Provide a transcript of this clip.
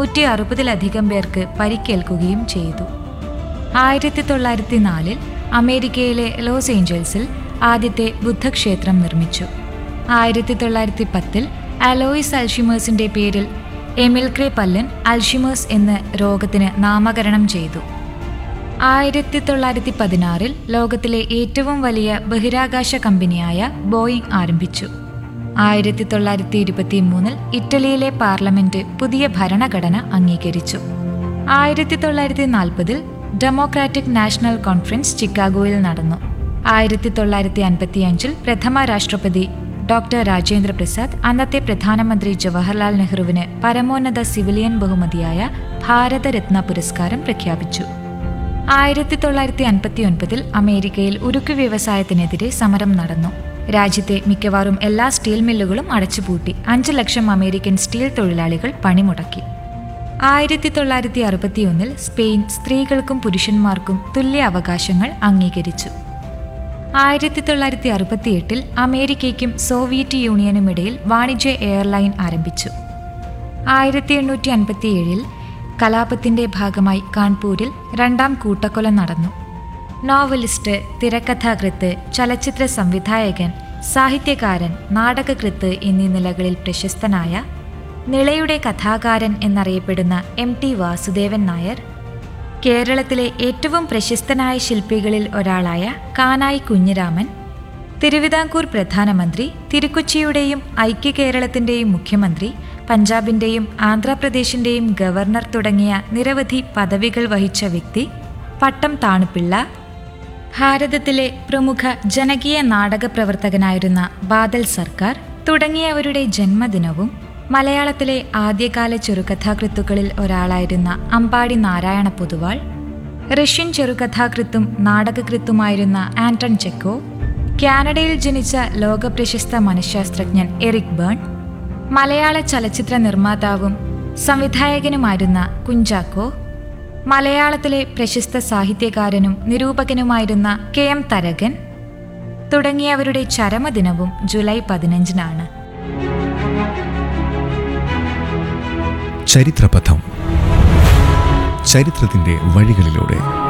നൂറ്റി അറുപതിലധികം പേർക്ക് പരിക്കേൽക്കുകയും ചെയ്തു ആയിരത്തി തൊള്ളായിരത്തി നാലിൽ അമേരിക്കയിലെ ലോസ് ഏഞ്ചൽസിൽ ആദ്യത്തെ ബുദ്ധക്ഷേത്രം നിർമ്മിച്ചു ആയിരത്തി തൊള്ളായിരത്തി പത്തിൽ അലോയിസ് അൽഷിമേഴ്സിന്റെ പേരിൽ എമിൽക്രെ പല്ലൻ അൽഷിമേഴ്സ് എന്ന രോഗത്തിന് നാമകരണം ചെയ്തു ആയിരത്തി തൊള്ളായിരത്തി പതിനാറിൽ ലോകത്തിലെ ഏറ്റവും വലിയ ബഹിരാകാശ കമ്പനിയായ ബോയിങ് ആരംഭിച്ചു ആയിരത്തി തൊള്ളായിരത്തി ഇരുപത്തി മൂന്നിൽ ഇറ്റലിയിലെ പാർലമെന്റ് പുതിയ ഭരണഘടന അംഗീകരിച്ചു ആയിരത്തി തൊള്ളായിരത്തി നാൽപ്പതിൽ ഡെമോക്രാറ്റിക് നാഷണൽ കോൺഫറൻസ് ചിക്കാഗോയിൽ നടന്നു ആയിരത്തി തൊള്ളായിരത്തി അൻപത്തിയഞ്ചിൽ പ്രഥമ രാഷ്ട്രപതി ഡോക്ടർ രാജേന്ദ്ര പ്രസാദ് അന്നത്തെ പ്രധാനമന്ത്രി ജവഹർലാൽ നെഹ്റുവിന് പരമോന്നത സിവിലിയൻ ബഹുമതിയായ ഭാരതരത്ന പുരസ്കാരം പ്രഖ്യാപിച്ചു ആയിരത്തി തൊള്ളായിരത്തി അൻപത്തി ഒൻപതിൽ അമേരിക്കയിൽ ഉരുക്ക് വ്യവസായത്തിനെതിരെ സമരം നടന്നു രാജ്യത്തെ മിക്കവാറും എല്ലാ സ്റ്റീൽ മില്ലുകളും അടച്ചുപൂട്ടി അഞ്ച് ലക്ഷം അമേരിക്കൻ സ്റ്റീൽ തൊഴിലാളികൾ പണിമുടക്കി ആയിരത്തി തൊള്ളായിരത്തി അറുപത്തിയൊന്നിൽ സ്പെയിൻ സ്ത്രീകൾക്കും പുരുഷന്മാർക്കും തുല്യ അവകാശങ്ങൾ അംഗീകരിച്ചു ആയിരത്തി തൊള്ളായിരത്തി അറുപത്തിയെട്ടിൽ അമേരിക്കയ്ക്കും സോവിയറ്റ് യൂണിയനുമിടയിൽ വാണിജ്യ എയർലൈൻ ആരംഭിച്ചു ആയിരത്തി എണ്ണൂറ്റി അൻപത്തിയേഴിൽ കലാപത്തിന്റെ ഭാഗമായി കാൺപൂരിൽ രണ്ടാം കൂട്ടക്കൊല നടന്നു നോവലിസ്റ്റ് തിരക്കഥാകൃത്ത് ചലച്ചിത്ര സംവിധായകൻ സാഹിത്യകാരൻ നാടകകൃത്ത് എന്നീ നിലകളിൽ പ്രശസ്തനായ നിളയുടെ കഥാകാരൻ എന്നറിയപ്പെടുന്ന എം ടി വാസുദേവൻ നായർ കേരളത്തിലെ ഏറ്റവും പ്രശസ്തനായ ശില്പികളിൽ ഒരാളായ കാനായി കുഞ്ഞിരാമൻ തിരുവിതാംകൂർ പ്രധാനമന്ത്രി തിരുക്കൊച്ചിയുടെയും ഐക്യ കേരളത്തിന്റെയും മുഖ്യമന്ത്രി പഞ്ചാബിന്റെയും ആന്ധ്രാപ്രദേശിന്റെയും ഗവർണർ തുടങ്ങിയ നിരവധി പദവികൾ വഹിച്ച വ്യക്തി പട്ടം താണുപിള്ള ഭാരതത്തിലെ പ്രമുഖ ജനകീയ നാടക പ്രവർത്തകനായിരുന്ന ബാദൽ സർക്കാർ തുടങ്ങിയവരുടെ ജന്മദിനവും മലയാളത്തിലെ ആദ്യകാല ചെറുകഥാകൃത്തുക്കളിൽ ഒരാളായിരുന്ന അമ്പാടി നാരായണ പൊതുവാൾ റഷ്യൻ ചെറുകഥാകൃത്തും നാടകകൃത്തുമായിരുന്ന ആന്റൺ ചെക്കോ കാനഡയിൽ ജനിച്ച ലോകപ്രശസ്ത മനഃശാസ്ത്രജ്ഞൻ എറിക് ബേൺ മലയാള ചലച്ചിത്ര നിർമ്മാതാവും സംവിധായകനുമായിരുന്ന കുഞ്ചാക്കോ മലയാളത്തിലെ പ്രശസ്ത സാഹിത്യകാരനും നിരൂപകനുമായിരുന്ന കെ എം തരകൻ തുടങ്ങിയവരുടെ ചരമദിനവും ജൂലൈ പതിനഞ്ചിനാണ് ചരിത്രപഥം ചരിത്രത്തിന്റെ വഴികളിലൂടെ